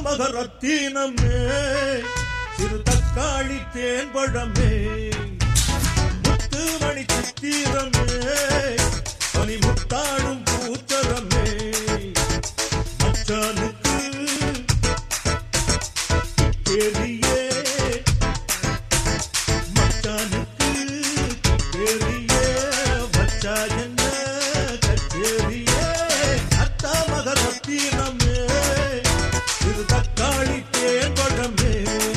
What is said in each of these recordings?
மகரத்தீனமே சிறு தக்காளி தேன்பழமே முத்துமணி சித்திரமே பனி முத்தாடும் பூத்தரமே மச்சானுக்கு தெரிய மச்சானுக்கு தெரிய வச்சா என்ன கச்சேரிய அத்தா மகரத்தீனமே சிறு தக்காளி தேன்பழமே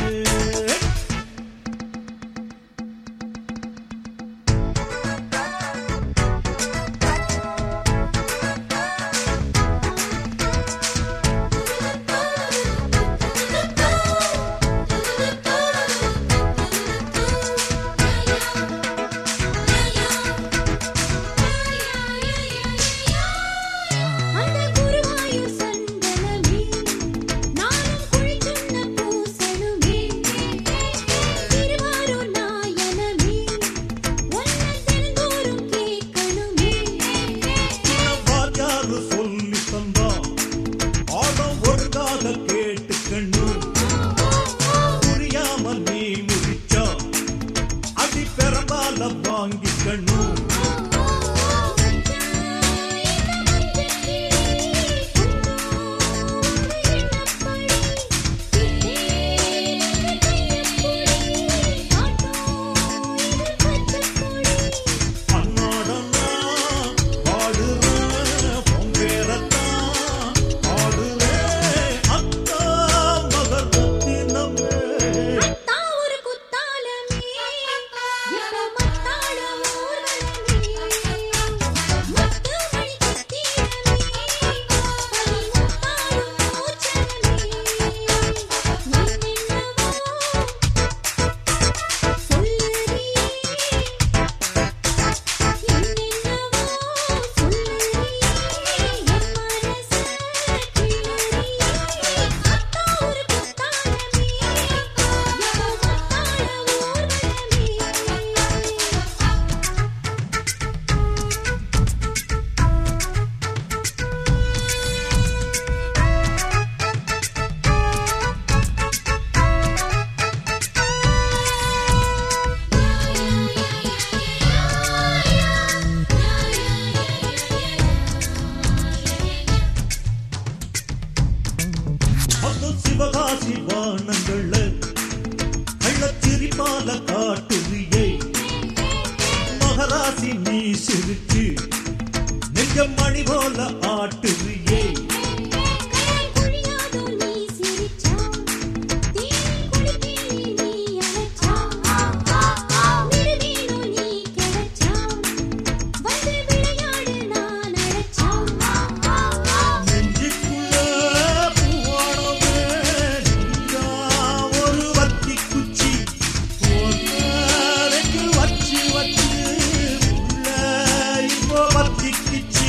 அந்த குருவாயூர் சந்தனமே நானும் குளிச்சுண்ண பூசணுமே திருவாரூர் நாயனமே ஒன்ன தினந்தோறும் கேட்கணுமே வாத்தியாரு சொல்லி தந்தா ஆடம் ஒழுங்காக கேட்டுக்கணும் புரியாம நீ முடிச்சா அடி பெறந்தால வாங்கிக்கணும் அன்னாடன்னா பாடுறேன் பொங்கேறத்தான் ஆடுறேன் அத்தா மகர் ரத்தினமே அது சிவகாசி வானங்கள கள்ளச்சிரிப்பால காட்டுறியே மகராசி நீ சிரிச்சு நெஞ்ச மணி போல ஆட்டுறியே நெஞ்சுக்குள்ள பூவானமே நீயா ஒரு வத்தி குச்சி ஒன்னரைக்கு வச்சு வச்சு உள்ள இப்போ வத்திக்குச்சு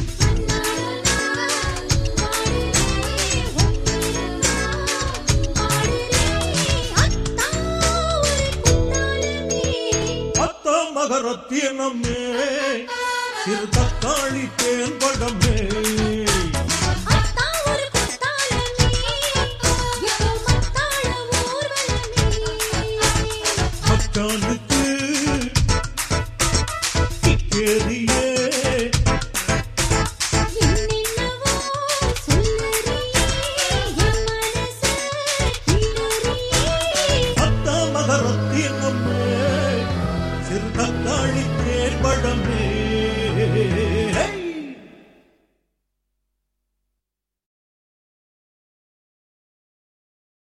அத்த மகரத்தினமே சிறு தக்காளி தேன்படமே மச்சானுக்கு கிக்கேரியே அத்த மகரத்தினமே சிறு தக்காளி தேன்படமே